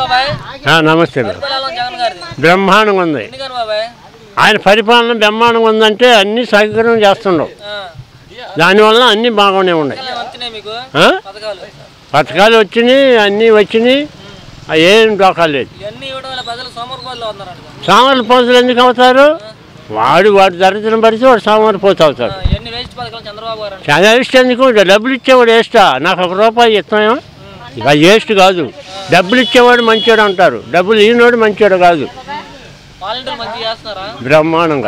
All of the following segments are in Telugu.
బాబాయ్ ఆ, నమస్తే పరిపాలన జగన్ గారిది బ్రహ్మాండంగా ఉంది ఎందుకని బాబాయ్ ఆయన పరిపాలన బ్రహ్మాండంగా ఉందంటే అన్ని సౌకర్యం చేస్తుండవు ఆ. దానివల్ల అన్నీ బాగానే ఉన్నాయి పథకాలు వస్తున్నాయి మీకు ఆ? పథకాలు పథకాలు వచ్చినాయి అన్నీ వచ్చినాయి ఆ, ఏం దోకాలేదు ఇవన్నీ ఇవ్వడం వల్ల ప్రజలు సోమరిపోతులు అవుతున్నారంట సామాన్లు పోతులు ఎందుకు అవుతారు వాడు వాడు దరిద్రం పడితే వాడు సామాన్లు పోతూ అవుతాడు ఇవన్నీ వేస్ట్ పథకాలు చంద్రబాబు గారు అంట చాలా వేస్ట్ ఎందుకు డబ్బులు ఇచ్చేవాడు వేస్టా నాకు ఒక రూపాయి ఇస్తాయా ఇక వేస్ట్ కాదు డబ్బులు ఇచ్చేవాడు మంచోడు అంటారు డబ్బులు ఈనాడు మంచోడు కాదు వాలంటీర్ మంచిగా చేస్తున్నారా బ్రహ్మాండంగా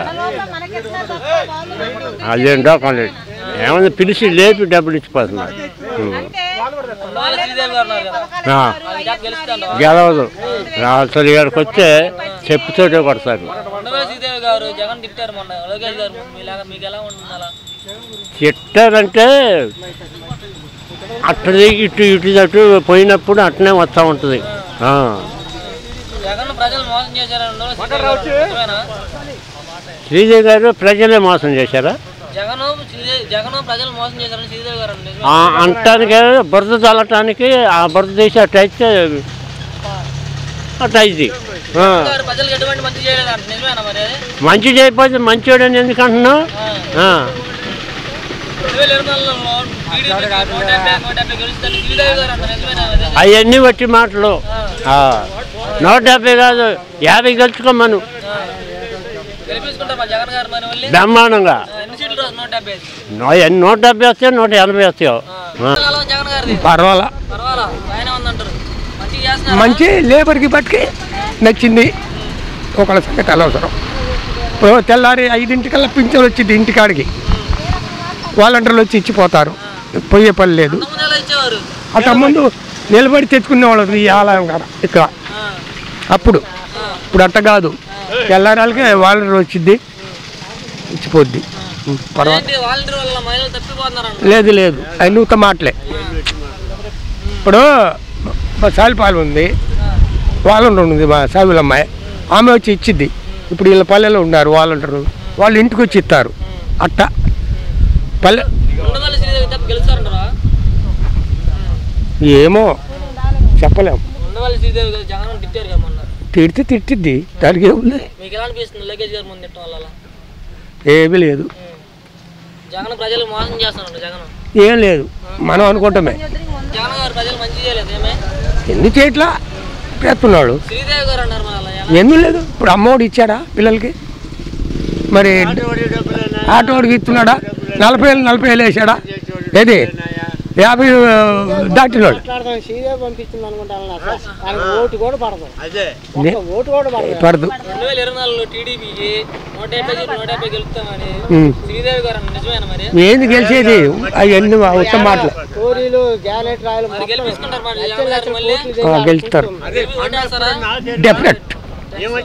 అదేం డోకం లేదు ఏమన్నా పిలిచి లేపి డబ్బులు ఇచ్చిపోతున్నారు ఉం. ఉండవల్లి శ్రీదేవి గారు ఉన్నారు కదా ఆ, అది జాబ్ గెలుస్తాను గెలవదు అసలు ఇక్కడికి వస్తే చెప్పుతోటే కొడతారు ఉండవల్లి శ్రీదేవి గారు జగన్ తిట్టారు మొన్న లోకేష్ గారు మీలాగా మీకు ఎలా ఉంటుంది అలా తిట్టారంటే అట్టది ఇటు ఇటు అటు పోయినప్పుడు అట్నే వస్తూ ఉంటుంది ఆ. జగన్ ప్రజలు మోసం చేశారని ఉండవల్లి శ్రీదేవి గారు అంటారు. నిజమేనా శ్రీదేవి గారు ప్రజలే మోసం చేశారా జగన్ జగన్ ప్రజలు మోసం చేశారని శ్రీదేవి గారు అంటారు. నిజమే. ఆ అంటానికి బురద చల్లటానికి ఆ బురద తీసి అట్ట అయితే అట్ట అయింది ఆ. గారు ప్రజలకు ఎటువంటి మంచి చేయలేదు అంట నిజమేనా మరి అది? మంచి చేయకపోతే మంచోడని ఎందుకు అంటున్నావు ఆ. ఆ. రెండు వేల ఇరవై నాలుగులో టీడీపీ నూట డెబ్బై నూట డెబ్బై గెలుస్తుందని శ్రీదేవి గారు అంటారు. నిజమేనా అది? అవన్నీ వట్టి మాటలు ఆ. నూట డెబ్బై కాదు యాభై గెలుచుకోమను ఆ. గెలిపించుకుంటారు మా జగన్ గారు మరి మళ్ళీ బ్రహ్మాండంగా ఆ, ఎన్ని సీట్లు రాదు నూట డెబ్బై ఐదు నూ- ఎన్ని- నూట డెబ్బై వస్తాయో నూట ఎనభై వస్తాయో ఆ. ఎలా ఉంది జగన్ గారిది పర్వాలా పర్వాలా బాగానే ఉందంటారు మంచిగా చేస్తున్నారు మంచి లేబర్కి బట్టి నచ్చింది ఒకళ్ళ సంగతి అనవసరం ఇప్పుడు తెల్లారి ఐదింటికల్లా పింఛన్ వచ్చింది ఇంటికాడికి వాలంటీర్లు వచ్చి ఇచ్చిపోతారు పోయే పని లేదు ముందు ఎలా ఇచ్చేవారు అట్ట ముందు నిలబడి తెచ్చుకునే వాళ్ళు ఈ ఆలయం కాడ ఇక్కడ ఆ. అప్పుడు ఇప్పుడు అట్ట కాదు తెల్లారాలకే వాలంటీర్ వచ్చింది ఇచ్చిపోద్ది పర్వాలేదు ఏంటి వాలంటీర్ వల్ల మహిళలు తప్పిపోతున్నారంట లేదు లేదు అవి నూత మాటలే ఇప్పుడు మా సాలిపాలు ఉంది వాలంటీర్ ఉంది మా సాగుల అమ్మాయి ఆమె వచ్చి ఇచ్చిద్ది ఇప్పుడు వీళ్ళ పల్లెలో ఉన్నారు వాలంటీరు వాళ్ళు ఇంటికి వచ్చి ఇస్తారు అట్ట పల్లె ఉండవల్లి శ్రీదేవి తప్ప గెలుస్తారంటారా ఏమో చెప్పలేం ఉండవల్లి శ్రీదేవి గారు జగన్ తిట్టారు కదా మొన్న తిడితే తిట్టిద్ది దానికి ఏముంది మీకు ఎలా అనిపిస్తుంది లోకేష్ గారు ముందు తిట్టడం వల్ల అలా? ఏమీ లేదు జగన్ ప్రజలు మోసం చేస్తున్నారు జగన్ ఏం లేదు మనం అనుకుంటామే జగన్ గారు ప్రజలు మంచి చేయలేదు ఏమే ఎన్ని చేయట్లా చేస్తున్నాడు శ్రీదేవి గారు అన్నారు మరి అలా ఎలా? ఎందుకు లేదు ఇప్పుడు అమ్మఒడి ఇచ్చాడా పిల్లలకి మరి ఆటోడికి ఇస్తున్నాడా నలభై ఏళ్ళు నలభై ఏళ్ళు వేసాడా ఏది యాభై ఆ, దాటినోడు నే- పడదు రెండు వేల ఇరవై నాలుగులో టీడీపీకి నూట యాభై సీట్లు నూట యాభై గెలుస్తామని ఉమ్. శ్రీదేవి గారు అన్నారు నిజమేనా మరి ఏంది గెలిచేది అవన్నీ ఉత్తమ మాటలు మరి గెలిపించుకుంటారు మరి జగన్ గారు మళ్ళీ ఆ, గెలుస్తారు గెలిపించుకుంటారా డెఫినెట్